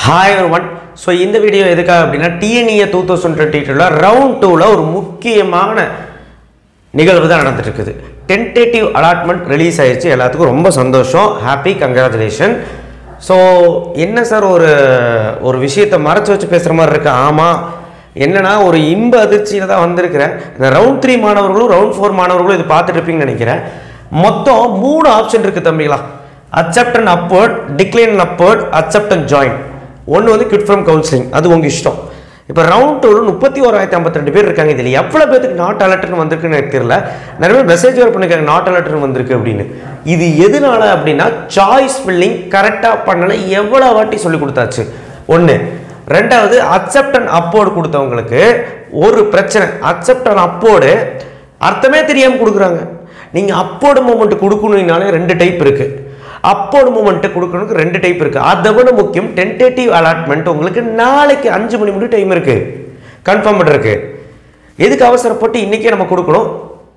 hi one so இந்த video எதுக்காக அப்படின்னா டிஎன்இஏ டூ தௌசண்ட் டுவெண்ட்டி டூவில் ரவுண்ட் டூவில் ஒரு முக்கியமான நிகழ்வு தான் நடந்துட்டு இருக்குது டென்டேட்டிவ் அலாட்மெண்ட் ரிலீஸ் ஆயிடுச்சு எல்லாத்துக்கும் ரொம்ப சந்தோஷம் ஹாப்பி கங்க்ராச்சுலேஷன் ஸோ என்ன சார் ஒரு ஒரு விஷயத்தை மறைச்சு வச்சு பேசுகிற மாதிரி இருக்கு ஆமாம் என்னன்னா ஒரு இன்ப அதிர்ச்சியில் தான் வந்திருக்கிறேன் இந்த ரவுண்ட் த்ரீ மாணவர்களும் ரவுண்ட் ஃபோர் மாணவர்களும் இது பார்த்துட்டு இருப்பீங்கன்னு நினைக்கிறேன் மொத்தம் மூணு ஆப்ஷன் இருக்குது தம்பிகளா accept and upward decline and upward accept and join ஒன்று வந்து கிட் ஃப்ரம் கவுன்சிலிங் அது உங்கள் இஷ்டம் இப்போ ரவுண்ட் டூவில் முப்பத்தி ஓராயிரத்தி ஐம்பத்தி ரெண்டு பேர் இருக்காங்க இதில் எவ்வளோ பேருக்கு நாட் அலர்ட்னு வந்திருக்குன்னு எனக்கு தெரியல நிறைய பேர் மெசேஜ் வேறு பண்ணிருக்காங்க நாட் அலர்ட்னு வந்திருக்கு அப்படின்னு இது எதனால அப்படின்னா சாய்ஸ் ஃபில்லிங் கரெக்டாக பண்ணலை எவ்வளோ வாட்டி சொல்லி கொடுத்தாச்சு ஒன்று ரெண்டாவது அக்செப்ட் அண்ட் அப்போர்டு கொடுத்தவங்களுக்கு ஒரு பிரச்சனை அக்செப்ட் அண்ட் அப்போர்டு அர்த்தமே தெரியாமல் கொடுக்குறாங்க நீங்கள் அப்போர்டு மூமெண்ட் கொடுக்கணும்னாலே ரெண்டு டைப் இருக்குது அப்போடு மூமெண்ட்டை கொடுக்கறதுக்கு ரெண்டு டைப் இருக்கு அதை விட முக்கியம் டென்டேட்டிவ் அலாட்மெண்ட் உங்களுக்கு நாளைக்கு அஞ்சு மணி முடி டைம் இருக்கு கன்ஃபார்ம் பண்ணுறதுக்கு எதுக்கு அவசரப்பட்டு இன்னைக்கே நம்ம கொடுக்கணும்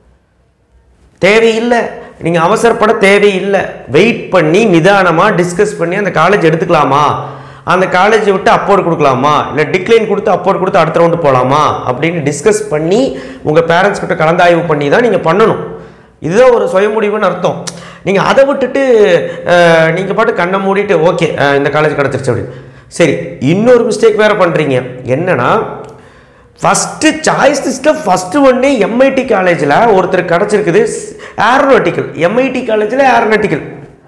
தேவையில்லை நீங்கள் அவசரப்பட தேவையில்லை வெயிட் பண்ணி நிதானமாக டிஸ்கஸ் பண்ணி அந்த காலேஜ் எடுத்துக்கலாமா அந்த காலேஜை விட்டு அப்போர்டு கொடுக்கலாமா இல்லை டிக்ளைன் கொடுத்து அப்போர்டு கொடுத்து அடுத்த ரவுண்டு போகலாமா அப்படின்னு டிஸ்கஸ் பண்ணி உங்கள் பேரண்ட்ஸ் கிட்ட கலந்தாய்வு பண்ணி தான் நீங்கள் பண்ணணும் இதுதான் ஒரு சுய முடிவுன்னு அர்த்தம் நீங்கள் அதை விட்டுட்டு நீங்கள் பாட்டு கண்ணை மூடிட்டு ஓகே இந்த காலேஜ் கிடச்சிருச்சு அப்படின்னு சரி இன்னொரு மிஸ்டேக் வேறு பண்ணுறீங்க என்னன்னா ஃபஸ்ட்டு சாய்ஸ் லிஸ்ட்டில் ஃபஸ்ட்டு ஒன்னே எம்ஐடி காலேஜில் ஒருத்தர் கிடச்சிருக்குது ஏரோநாட்டிக்கல் எம்ஐடி காலேஜில் ஏரோநாட்டிக்கல்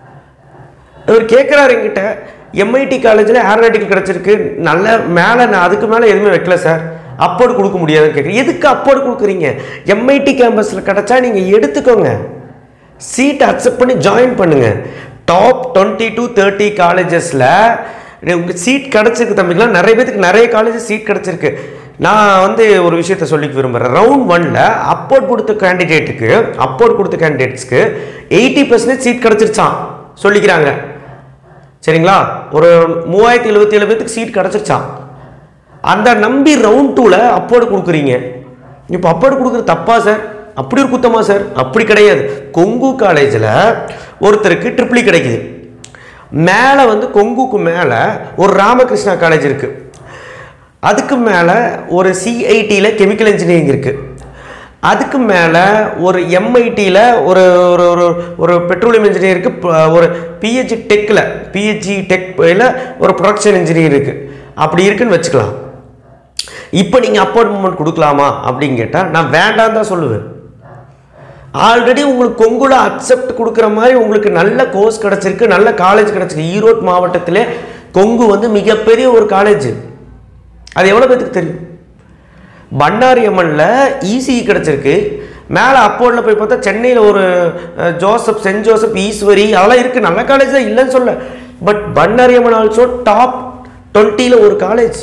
இவர் கேட்குறாரு என்கிட்ட எம்ஐடி காலேஜில் ஏரோநாட்டிக்கல் கிடச்சிருக்கு நல்ல மேலே நான் அதுக்கு மேலே எதுவுமே வைக்கல சார் அப்போர்டு கொடுக்க முடியாதுன்னு கேட்குறேன் எதுக்கு அப்போர்டு கொடுக்குறீங்க எம்ஐடி கேம்பஸில் கிடச்சா நீங்கள் எடுத்துக்கோங்க சீட் அக்செப்ட் பண்ணி ஜாயின் பண்ணுங்க டாப் டுவெண்ட்டி டு தேர்ட்டி காலேஜஸில் உங்களுக்கு சீட் கிடச்சிருக்கு தம்பிங்களா நிறைய பேத்துக்கு நிறைய காலேஜஸ் சீட் கிடச்சிருக்கு நான் வந்து ஒரு விஷயத்த சொல்லிக்க விரும்புகிறேன் ரவுண்ட் ஒனில் அப்போர்ட் கொடுத்த கேண்டிடேட்டுக்கு அப்போர்ட் கொடுத்த கேண்டிடேட்ஸ்க்கு எயிட்டி பர்சன்டேஜ் சீட் கிடச்சிருச்சான் சொல்லிக்கிறாங்க சரிங்களா ஒரு மூவாயிரத்தி எழுபத்தி ஏழு பேத்துக்கு சீட் கிடச்சிருச்சான் அந்த நம்பி ரவுண்ட் டூவில் அப்போர்டு கொடுக்குறீங்க இப்போ அப்போர்டு கொடுக்குறது தப்பா சார் அப்படி ஒரு குத்தமா சார் அப்படி கிடையாது கொங்கு காலேஜில் ஒருத்தருக்கு ட்ரிப்ளி கிடைக்குது மேலே வந்து கொங்குக்கு மேலே ஒரு ராமகிருஷ்ணா காலேஜ் இருக்குது அதுக்கு மேலே ஒரு சிஐடியில் கெமிக்கல் இன்ஜினியரிங் இருக்குது அதுக்கு மேலே ஒரு எம்ஐடியில் ஒரு ஒரு ஒரு ஒரு பெட்ரோலியம் இன்ஜினியருக்கு ஒரு பிஹெச்சி டெக்கில் பிஹெச்சி டெக்கில் ஒரு ப்ரொடக்ஷன் இன்ஜினியர் இருக்குது அப்படி இருக்குன்னு வச்சுக்கலாம் இப்போ நீங்கள் அப்பாயின்மெண்ட் கொடுக்கலாமா அப்படின்னு கேட்டால் நான் வேண்டாம் தான் சொல்லுவேன் ஆல்ரெடி உங்களுக்கு கொங்குல அக்செப்ட் கொடுக்குற மாதிரி உங்களுக்கு நல்ல கோர்ஸ் கிடச்சிருக்கு நல்ல காலேஜ் கிடச்சிருக்கு ஈரோடு மாவட்டத்திலே கொங்கு வந்து மிகப்பெரிய ஒரு காலேஜ் அது எவ்வளோ பேத்துக்கு தெரியும் பண்ணாரி அம்மனில் இசிஇ கிடச்சிருக்கு மேலே அப்போர்டில் போய் பார்த்தா சென்னையில் ஒரு அஹ், ஜோசப் சென்ட் ஜோசப் ஈஸ்வரி அதெல்லாம் இருக்குது நல்ல காலேஜ் தான் இல்லைன்னு சொல்ல but Bannari Amman also top டுவெண்ட்டியில் ஒரு காலேஜ்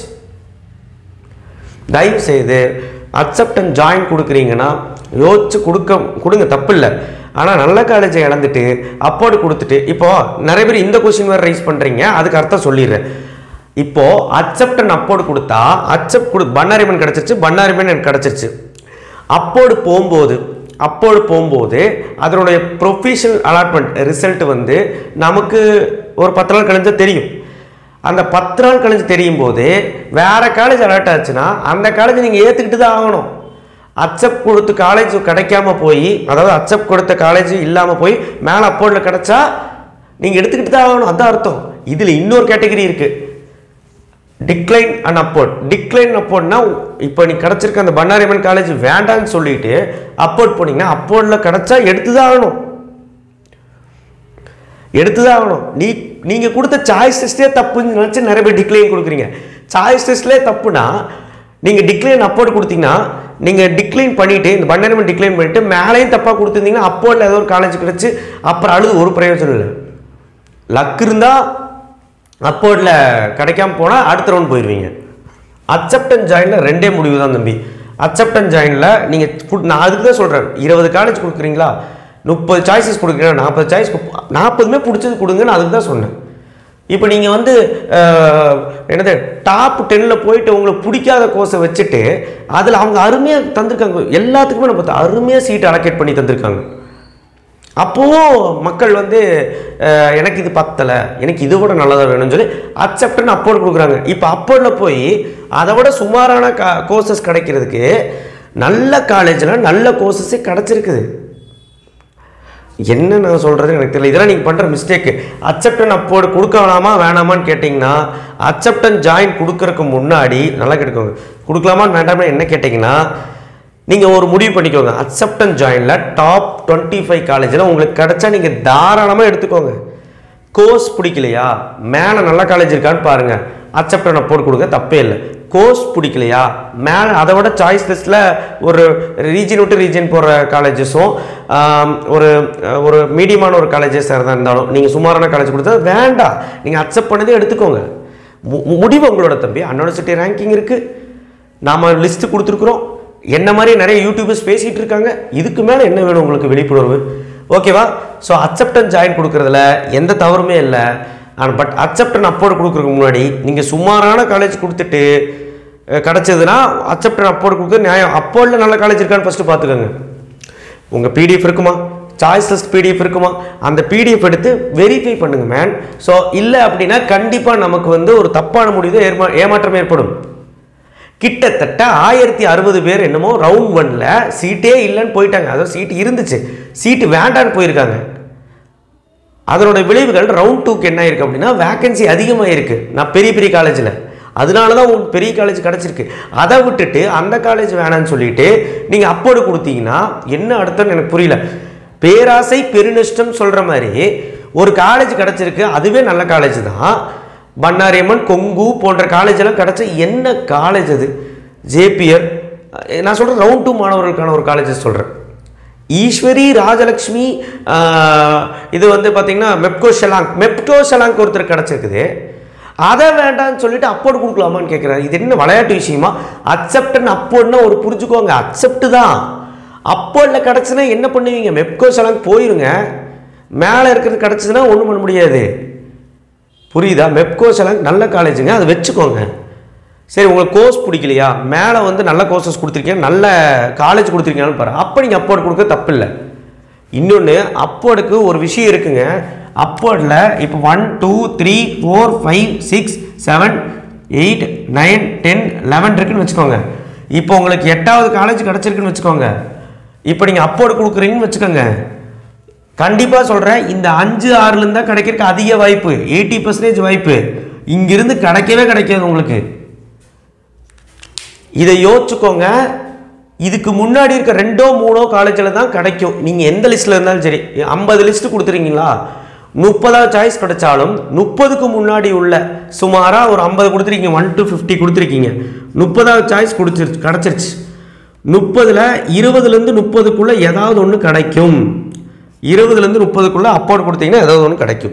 தயவு செய்து அக்செப்ட் அண்ட் ஜாயின் கொடுக்குறீங்கன்னா யோசிச்சு கொடுக்க கொடுங்க தப்பு இல்லை ஆனால் நல்ல காலேஜை இழந்துட்டு அப்போடு கொடுத்துட்டு இப்போ நிறைய பேர் இந்த கொஸ்டின் வேறு ரைஸ் பண்ணுறீங்க அதுக்கு அர்த்தம் சொல்லிடுறேன் இப்போ அக்செப்ட் அண்ட் அப்போடு கொடுத்தா அக்செப்ட் கொடு பண்ணாரிமன் கிடச்சிருச்சு பண்ணாரிமன் எனக்கு கிடச்சிருச்சு அப்போடு போகும்போது அப்போடு போகும்போது அதனுடைய ப்ரொஃபஷனல் அலாட்மெண்ட் ரிசல்ட் வந்து நமக்கு ஒரு பத்து நாள் கழிஞ்சா தெரியும் அந்த பத்து நாள் கழிஞ்சு தெரியும் போது வேற காலேஜ் அலர்ட் ஆச்சுன்னா அந்த காலேஜ் நீங்கள் ஏற்றுக்கிட்டு தான் ஆகணும் அக்செப்ட் கொடுத்து காலேஜ் கிடைக்காம போய் அதாவது அக்செப்ட் கொடுத்த காலேஜ் இல்லாமல் போய் மேலே அப்போர்டில் கிடைச்சா நீங்கள் எடுத்துக்கிட்டு தான் ஆகணும் அதான் அர்த்தம் இதில் இன்னொரு கேட்டகரி இருக்குது டிக்ளைன் அண்ட் அப்போர்ட் டிக்ளைன் அப்போர்ட்னா இப்போ நீ கிடச்சிருக்க அந்த பண்ணாரிமன் காலேஜ் வேண்டான்னு சொல்லிட்டு அப்போர்ட் போனீங்கன்னா அப்போர்டில் கிடச்சா எடுத்து தான் ஆகணும் எடுத்து தான் ஆகணும் நீ நீங்கள் கொடுத்த சாய்ஸ் டெஸ்ட்டே தப்புன்னு நினச்சி நிறைய பேர் டிக்ளைன் கொடுக்குறீங்க சாய்ஸ் டெஸ்ட்லேயே தப்புனா நீங்கள் டிக்ளைன் அப்போர்ட் கொடுத்தீங்கன்னா நீங்கள் டிக்ளைன் பண்ணிவிட்டு இந்த பண்ணாரிமன் டிக்ளைன் பண்ணிவிட்டு மேலேயும் தப்பாக கொடுத்துருந்தீங்கன்னா அப்போர்டில் ஏதோ ஒரு காலேஜ் கிடச்சி அப்புறம் அழுது ஒரு பிரயோஜனம் இல்லை லக் இருந்தால் அப்போர்டில் கிடைக்காம போனால் அடுத்த ரவுண்ட் போயிடுவீங்க அக்செப்ட் அண்ட் ஜாயினில் ரெண்டே முடிவு தான் தம்பி அக்செப்ட் அண்ட் ஜாயினில் நீங்கள் நான் அதுக்கு தான் சொல்கிறேன் இருபது காலேஜ் கொடுக்குறீங்களா முப்பது சாய்ஸஸ் கொடுக்குறீங்களா நாற்பது சாய்ஸ் நாற்பதுமே பிடிச்சது கொடுங்க நான் அதுக்கு தான் சொன்னேன் இப்போ நீங்கள் வந்து அஹ், என்னது டாப் டென்னில் போயிட்டு உங்களுக்கு பிடிக்காத கோர்ஸை வச்சுட்டு அதில் அவங்க அருமையாக தந்திருக்காங்க எல்லாத்துக்குமே நம்ம பார்த்தா அருமையாக சீட் அலோகேட் பண்ணி தந்திருக்காங்க அப்போவும் மக்கள் வந்து அஹ், எனக்கு இது பத்தலை எனக்கு இது விட நல்லதாக வேணும்னு சொல்லி அக்செப்ட்னு அப்போர்டு கொடுக்குறாங்க இப்போ அப்போர்டில் போய் அதை விட சுமாரான கா கோர்சஸ் கிடைக்கிறதுக்கு நல்ல காலேஜில் நல்ல கோர்சஸே கிடச்சிருக்குது என்ன நான் சொல்கிறது எனக்கு தெரியல இதெல்லாம் நீங்கள் பண்ணுற மிஸ்டேக்கு அக்செப்டன் அப்போர்டு கொடுக்க வேணாமா வேணாமான்னு கேட்டிங்கன்னா அக்செப்டன் ஜாயின் கொடுக்கறதுக்கு முன்னாடி நல்லா கேட்டுக்கோங்க கொடுக்கலாமான்னு வேண்டாமா என்ன கேட்டிங்கன்னா நீங்கள் ஒரு முடிவு பண்ணிக்கோங்க அக்செப்டன் ஜாயினில் டாப் டுவெண்ட்டி ஃபைவ் காலேஜில் உங்களுக்கு கிடைச்சா நீங்கள் தாராளமாக எடுத்துக்கோங்க கோர்ஸ் பிடிக்கலையா மேலே நல்ல காலேஜ் இருக்கான்னு பாருங்கள் அக்செப்டன் அப்போர்டு கொடுங்க தப்பே இல்லை கோர்ஸ் பிடிக்கலையா மேலே அதை விட சாய்ஸ் லிஸ்ட்டில் ஒரு ரீஜன் விட்டு ரீஜன் போகிற காலேஜஸும் ஒரு ஒரு மீடியமான ஒரு காலேஜஸ் இருந்தாலும் நீங்கள் சுமாரான காலேஜ் கொடுத்தா வேண்டாம் நீங்கள் அக்செப்ட் பண்ணதே எடுத்துக்கோங்க மு- மு- முடிவு உங்களோட தம்பி அன்யூனிவர்சிட்டி ரேங்கிங் இருக்குது நாம் லிஸ்ட்டு கொடுத்துருக்குறோம் என்ன மாதிரி நிறைய யூடியூபர்ஸ் பேசிகிட்டு இருக்காங்க இதுக்கு மேலே என்ன வேணும் உங்களுக்கு விழிப்புணர்வு ஓகேவா ஸோ அக்செப்டன் ஜாயின் கொடுக்கறதுல எந்த தவறுமே இல்லை ஆனால் பட் அக்செப்டன் அப்போர்டு கொடுக்குறதுக்கு முன்னாடி நீங்கள் சுமாரான காலேஜ் கொடுத்துட்டு அஹ், கிடைச்சதுன்னா அக்செப்டன் அப்போர்டு கொடுக்குறது நியாயம் அப்போர்டில் நல்ல காலேஜ் இருக்கான்னு ஃபஸ்ட்டு பார்த்துக்கோங்க உங்கள் பிடிஎஃப் இருக்குமா சாய்ஸ் லிஸ்ட் பிடிஎஃப் இருக்குமா அந்த பிடிஎஃப் எடுத்து வெரிஃபை பண்ணுங்க மேன் ஸோ இல்லை அப்படின்னா கண்டிப்பாக நமக்கு வந்து ஒரு தப்பான முடிவு ஏமா ஏமாற்றம் ஏற்படும் கிட்டத்தட்ட ஆயிரத்தி அறுபது பேர் என்னமோ ரவுண்ட் ஒன்ல சீட்டே இல்லைன்னு போயிட்டாங்க அதாவது சீட்டு இருந்துச்சு சீட்டு வேண்டான்னு போயிருக்காங்க அதனோட விளைவுகள் ரவுண்ட் டூக்கு என்ன ஆயிருக்கு அப்படின்னா வேகன்சி அதிகமாக இருக்கு நான் பெரிய பெரிய காலேஜில் அதனால தான் உங்களுக்கு பெரிய காலேஜ் கிடச்சிருக்கு அதை விட்டுட்டு அந்த காலேஜ் வேணான்னு சொல்லிட்டு நீங்கள் அப்போடு கொடுத்தீங்கன்னா என்ன அர்த்தம்னு எனக்கு புரியல பேராசை பெருநஷ்டம் சொல்கிற மாதிரி ஒரு காலேஜ் கிடச்சிருக்கு அதுவே நல்ல காலேஜ் தான் பன்னாரியம்மன் கொங்கு போன்ற காலேஜ் எல்லாம் கிடச்ச என்ன காலேஜ் அது ஜேபியர் நான் சொல்கிறேன் ரவுண்ட் டூ மாணவர்களுக்கான ஒரு காலேஜஸ் சொல்கிறேன் ஈஸ்வரி ராஜலக்ஷ்மி ஆஹ், இது வந்து பார்த்தீங்கன்னா மெப்கோ ஷெலாங் மெப்கோ ஷெலாங்க் ஒருத்தர் கிடச்சிருக்குது அதை வேண்டாம்னு சொல்லிட்டு அப்போடு கொடுக்கலாமான்னு கேட்குறாரு இது என்ன விளையாட்டு விஷயமா அக்செப்ட்னு அப்போன்னா ஒரு புரிஞ்சுக்கோங்க அக்செப்ட் தான் அப்போடில் கிடச்சுன்னா என்ன பண்ணுவீங்க மெப்கோ ஷெலாங் போயிருங்க மேலே இருக்கிறது கிடச்சதுன்னா ஒன்றும் பண்ண முடியாது புரியுதா மெப்கோ ஷெலாங் நல்ல காலேஜுங்க அதை வச்சுக்கோங்க சரி உங்களுக்கு கோர்ஸ் பிடிக்கலையா மேலே வந்து நல்ல கோர்சஸ் கொடுத்துருக்கீங்க நல்ல காலேஜ் கொடுத்துருக்கீங்கன்னு பாரு அப்போ நீங்கள் அப்போர்ட் கொடுக்க தப்பில்லை இன்னொன்று அப்போர்டுக்கு ஒரு விஷயம் இருக்குங்க அப்போர்டில் இப்போ one two three four five six seven eight nine ten eleven இருக்குன்னு வச்சுக்கோங்க இப்போ உங்களுக்கு எட்டாவது காலேஜ் கிடச்சிருக்குன்னு வச்சுக்கோங்க இப்போ நீங்கள் அப்போர்டு கொடுக்குறீங்கன்னு வச்சுக்கோங்க கண்டிப்பாக சொல்கிறேன் இந்த அஞ்சு ஆறுலேருந்து தான் கிடைக்கிறதுக்கு அதிக வாய்ப்பு எயிட்டி பர்சன்டேஜ் வாய்ப்பு இங்கிருந்து கிடைக்கவே கிடைக்காது உங்களுக்கு இதை யோசிச்சுக்கோங்க இதுக்கு முன்னாடி இருக்க ரெண்டோ மூணோ காலேஜில் தான் கிடைக்கும் நீங்கள் எந்த லிஸ்ட்டில் இருந்தாலும் சரி ஐம்பது லிஸ்ட்டு கொடுத்துறீங்களா முப்பதாவது சாய்ஸ் கிடைச்சாலும் முப்பதுக்கு முன்னாடி உள்ள சுமாராக ஒரு ஐம்பது கொடுத்துருக்கீங்க ஒன் டு ஃபிஃப்டி கொடுத்துருக்கீங்க முப்பதாவது சாய்ஸ் கொடுத்துருச்சு கிடச்சிருச்சு முப்பதில் இருபதுலேருந்து முப்பதுக்குள்ளே ஏதாவது ஒன்று கிடைக்கும் இருபதுலேருந்து முப்பதுக்குள்ளே அப்போர்ட் கொடுத்தீங்கன்னா ஏதாவது ஒன்று கிடைக்கும்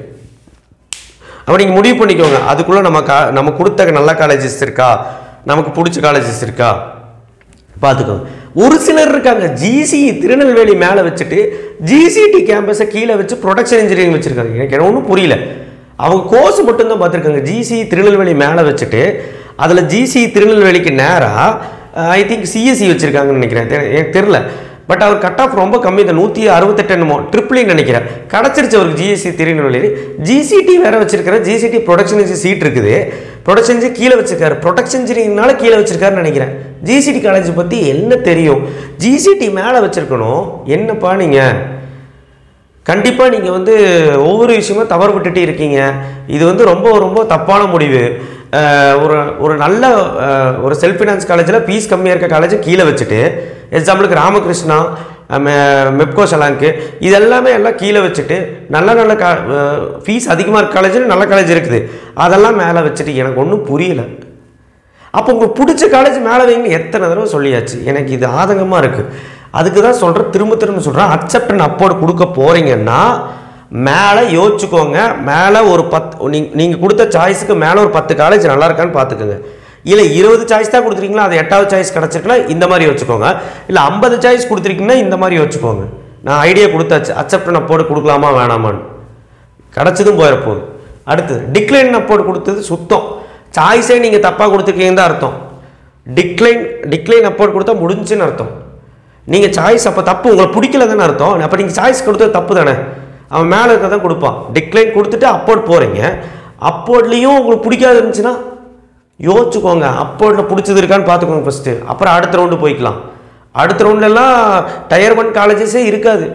அப்போ நீங்கள் முடிவு பண்ணிக்கோங்க அதுக்குள்ளே நம்ம கா நம்ம கொடுத்த நல்ல காலேஜஸ் இருக்கா நமக்கு பிடிச்ச காலேஜஸ் இருக்கா பார்த்துக்கோங்க ஒரு சிலர் இருக்காங்க ஜிசி திருநெல்வேலி மேலே வச்சுட்டு ஜிசிடி கேம்பஸை கீழே வச்சு ப்ரொடக்ஷன் இன்ஜினியரிங் வச்சுருக்காங்க எனக்கு என்ன ஒன்றும் புரியல அவங்க கோர்ஸ் மட்டும்தான் பார்த்துருக்காங்க ஜிசி திருநெல்வேலி மேலே வச்சுட்டு அதில் ஜிசி திருநெல்வேலிக்கு நேராக ஐ திங்க் சிஎஸ்சி வச்சுருக்காங்கன்னு நினைக்கிறேன் தெ- எனக்கு தெரில பட் அவர் கட் ஆஃப் ரொம்ப கம்மி தான் நூற்றி அறுபத்தெட்டு என்னமோ ட்ரிபிளின்னு நினைக்கிறேன் கிடச்சிருச்சு அவருக்கு ஜிஎஸ்சி திருநெல்வேலி ஜிசிடி வேற வச்சிருக்கிற ஜிசிடி ப்ரொடக்ஷன் சீட் இருக்குது ப்ரொடக்ஷன் கீழே வச்சிருக்காரு ப்ரொடக்ஷன் இன்ஜினியரிங்னால கீழே வச்சிருக்காருன்னு நினைக்கிறேன் ஜிசிடி காலேஜ் பற்றி என்ன தெரியும் ஜிசிடி மேலே வச்சிருக்கணும் என்னப்பா நீங்கள் கண்டிப்பாக நீங்கள் வந்து ஒவ்வொரு விஷயமும் தவறு விட்டுட்டு இருக்கீங்க இது வந்து ரொம்ப ரொம்ப தப்பான முடிவு அஹ் ஒரு ஒரு நல்ல அஹ் ஒரு செல்ஃப் ஃபினான்ஸ் காலேஜில் ஃபீஸ் கம்மியாக இருக்க காலேஜை கீழே வச்சுட்டு எக்ஸாம்பிளுக்கு ராமகிருஷ்ணா அஹ் மெ- மெப்கோ சலாங்க்கு இது எல்லாமே எல்லாம் கீழே வச்சுட்டு நல்ல நல்ல கா ஃபீஸ் அதிகமாக இருக்க காலேஜில் நல்ல காலேஜ் இருக்குது அதெல்லாம் மேலே வச்சுட்டு எனக்கு ஒன்றும் புரியலை அப்போ உங்களுக்கு பிடிச்ச காலேஜ் மேலே வைங்க எத்தனை தடவை சொல்லியாச்சு எனக்கு இது ஆதங்கமாக இருக்குது அதுக்கு தான் சொல்கிறேன் திரும்ப திரும்ப சொல்கிறேன் அக்செப்டன் அப்போர்டு கொடுக்க போகிறீங்கன்னா மேலே யோசிச்சுக்கோங்க மேலே ஒரு பத்து நீங்கள் நீங்கள் கொடுத்த சாய்ஸுக்கு மேலே ஒரு பத்து காலேஜ் நல்லா இருக்கான்னு பார்த்துக்கோங்க இல்லை இருபது சாய்ஸ் தான் கொடுத்துருக்கீங்களா அது எட்டாவது சாய்ஸ் கிடச்சிருக்குன்னா இந்த மாதிரி வச்சுக்கோங்க இல்லை ஐம்பது சாய்ஸ் கொடுத்துருக்கீங்கன்னா இந்த மாதிரி வச்சுக்கோங்க நான் ஐடியா கொடுத்தாச்சு அக்செப்டன் அப்போர்டு கொடுக்கலாமா வேணாமான்னு கிடச்சதும் போயிடப்போகுது அடுத்தது டிக்ளைன் அப்போர்டு கொடுத்தது சுத்தம் சாய்ஸே நீங்கள் தப்பாக கொடுத்துருக்கீங்கன்னு தான் அர்த்தம் டிக்ளைன் டிக்ளைன் அப்போர்டு கொடுத்தா முடிஞ்சுன்னு அர்த்தம் நீங்கள் சாய்ஸ் அப்போ தப்பு உங்களை பிடிக்கல தானே அர்த்தம் அப்போ நீங்கள் சாய்ஸ் கொடுத்தது தப்பு தானே அவன் மேலே இருக்க தான் கொடுப்பான் டிக்ளைன் கொடுத்துட்டு அப்போர்ட் போகிறீங்க அப்போர்ட்லேயும் உங்களுக்கு பிடிக்காது இருந்துச்சுன்னா யோசிச்சுக்கோங்க அப்போர்ட்டில் பிடிச்சது இருக்கான்னு பார்த்துக்கோங்க ஃபஸ்ட்டு அப்புறம் அடுத்த ரவுண்டு போய்க்கலாம் அடுத்த ரவுண்ட்லலாம் டயர் ஒன் காலேஜஸே இருக்காது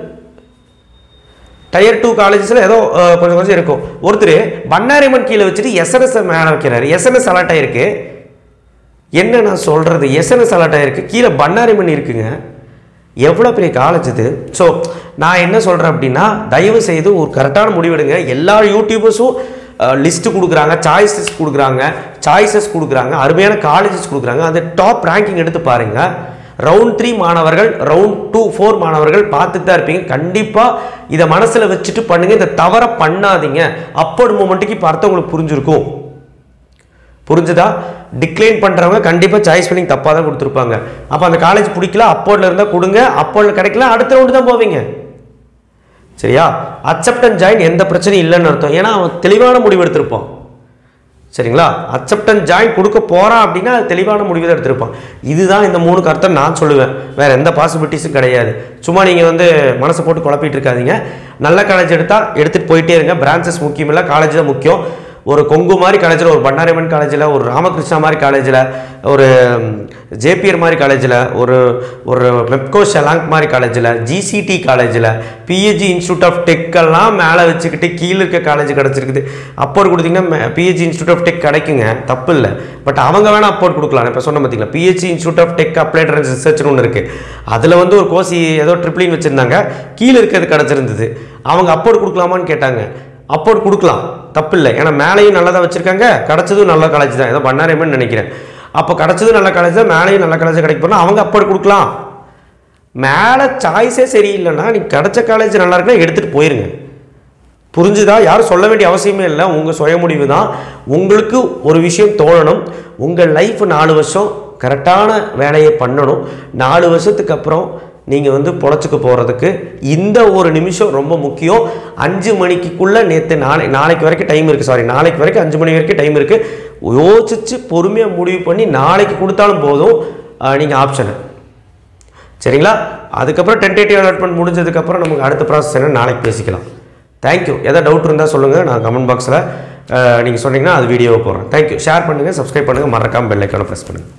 டயர் டூ காலேஜஸில் ஏதோ அஹ், கொஞ்சம் கொஞ்சம் இருக்கும் ஒருத்தர் பன்னாரிமன் கீழே வச்சுட்டு எஸ்என்எஸ் மேலே வைக்கிறாரு எஸ்என்எஸ் அலர்ட் ஆயிருக்கு என்ன நான் சொல்கிறது எஸ்என்எஸ் அலர்ட் ஆயிருக்கு கீழே பன்னாரிமன் இருக்குங்க எவ்வளோ பெரிய காலேஜ் இது ஸோ நான் என்ன சொல்கிறேன் அப்படின்னா தயவு செய்து ஒரு கரெக்டான முடிவெடுங்க எல்லா யூடியூபர்ஸும் லிஸ்ட்டு கொடுக்குறாங்க சாய்ஸஸ் கொடுக்குறாங்க சாய்ஸஸ் கொடுக்குறாங்க அருமையான காலேஜஸ் கொடுக்குறாங்க அந்த டாப் ரேங்கிங் எடுத்து பாருங்கள் ரவுண்ட் த்ரீ மாணவர்கள் ரவுண்ட் டூ ஃபோர் மாணவர்கள் பார்த்துட்டு தான் இருப்பீங்க கண்டிப்பாக இதை மனசில் வச்சுட்டு பண்ணுங்க இந்த தவறை பண்ணாதீங்க அப்போடு மூமெண்ட்டுக்கு இப்போ அர்த்தம் உங்களுக்கு புரிஞ்சிருக்கும் புரிஞ்சுதா டிக்ளைன் பண்ணுறவங்க கண்டிப்பாக சாய்ஸ் பண்ணி தப்பாக தான் கொடுத்துருப்பாங்க அப்போ அந்த காலேஜ் பிடிக்கல அப்போர்டில் இருந்தால் கொடுங்க அப்போர்டில் கிடைக்கல அடுத்த ரவுண்டு தான் போவீங்க சரியா அக்செப்ட் அண்ட் ஜாயின் எந்த பிரச்சனையும் இல்லைன்னு அர்த்தம் ஏன்னா அவன் தெளிவான முடிவு எடுத்திருப்பான் சரிங்களா அக்செப்ட் அண்ட் ஜாயின் கொடுக்க போகிறான் அப்படின்னா அது தெளிவான முடிவு தான் எடுத்திருப்பான் இதுதான் இந்த மூணு கருத்தை நான் சொல்லுவேன் வேறு எந்த பாசிபிலிட்டிஸும் கிடையாது சும்மா நீங்கள் வந்து மனசை போட்டு குழப்பிட்டு இருக்காதீங்க நல்ல காலேஜ் எடுத்தால் எடுத்துகிட்டு போயிட்டே இருங்க பிரான்ச்சஸ் முக்கியம் இல்லை காலேஜ் தான் முக்கியம் ஒரு கொங்கு மாதிரி காலேஜில் ஒரு பண்டாரிமன் காலேஜில் ஒரு ராமகிருஷ்ணா மாதிரி காலேஜில் ஒரு ஜேபிஆர் மாதிரி காலேஜில் ஒரு ஒரு மெப்கோ ஷெலாங் மாதிரி காலேஜில் ஜிசிடி காலேஜில் பிஹெச்சி இன்ஸ்டியூட் ஆஃப் டெக்கெல்லாம் மேலே வச்சுக்கிட்டு கீழே இருக்க காலேஜ் கிடச்சிருக்குது அப்போர்ட் கொடுத்தீங்கன்னா பிஹெச்சி இன்ஸ்டியூட் ஆஃப் டெக் கிடைக்குங்க தப்பு இல்லை பட் அவங்க வேணால் அப்போர்ட் கொடுக்கலாம் இப்போ சொன்ன பார்த்தீங்களா PHC institute of tech applied ரிசர்ச்னு ஒன்று இருக்குது அதில் வந்து ஒரு கோசி ஏதோ ட்ரிப்ளின் வச்சுருந்தாங்க கீழே இருக்கிறது கிடச்சிருந்தது அவங்க அப்போர்ட் கொடுக்கலாமான்னு கேட்டாங்க அப்போர்ட் கொடுக்கலாம் தப்பு இல்லை ஏன்னா மேலேயும் நல்லா தான் வச்சுருக்காங்க கிடச்சதும் நல்ல காலேஜ் தான் ஏதோ பண்ணாரேமன்னு நினைக்கிறேன் அப்போ கிடச்சதும் நல்ல காலேஜ் தான் மேலேயும் நல்ல காலேஜ் கிடைக்க போனால் அவங்க அப்போர்ட் கொடுக்கலாம் மேலே சாய்ஸே சரியில்லைன்னா நீ கிடைச்ச காலேஜ் நல்லா இருக்குன்னா எடுத்துகிட்டு போயிருங்க புரிஞ்சுதா யாரும் சொல்ல வேண்டிய அவசியமே இல்லை உங்கள் சுய முடிவு தான் உங்களுக்கு ஒரு விஷயம் தோணணும் உங்கள் லைஃப் நாலு வருஷம் கரெக்டான வேலையை பண்ணணும் நாலு வருஷத்துக்கு அப்புறம் நீங்கள் வந்து பொழைச்சிக்க போகிறதுக்கு இந்த ஒரு நிமிஷம் ரொம்ப முக்கியம் அஞ்சு மணிக்குள்ளே நேற்று நாளை நாளைக்கு வரைக்கும் டைம் இருக்குது சாரி நாளைக்கு வரைக்கும் அஞ்சு மணி வரைக்கும் டைம் இருக்குது யோசிச்சு பொறுமையாக முடிவு பண்ணி நாளைக்கு கொடுத்தாலும் போதும் நீங்கள் ஆப்ஷனை சரிங்களா அதுக்கப்புறம் டென்டேட்டிவ் அலாட்மெண்ட் முடிஞ்சதுக்கப்புறம் நமக்கு அடுத்த ப்ராசஸ் என்ன நாளைக்கு பேசிக்கலாம் தேங்க்யூ எதாவது டவுட் இருந்தால் சொல்லுங்கள் நான் கமெண்ட் பாக்ஸில் நீங்கள் சொன்னீங்கன்னா அது வீடியோவை போடுறேன் தேங்க்யூ ஷேர் பண்ணுங்கள் சப்ஸ்கிரைப் பண்ணுங்கள் மறக்காமல் பெல் ஐக்கானை ப்ரெஸ் பண்ணுங்கள்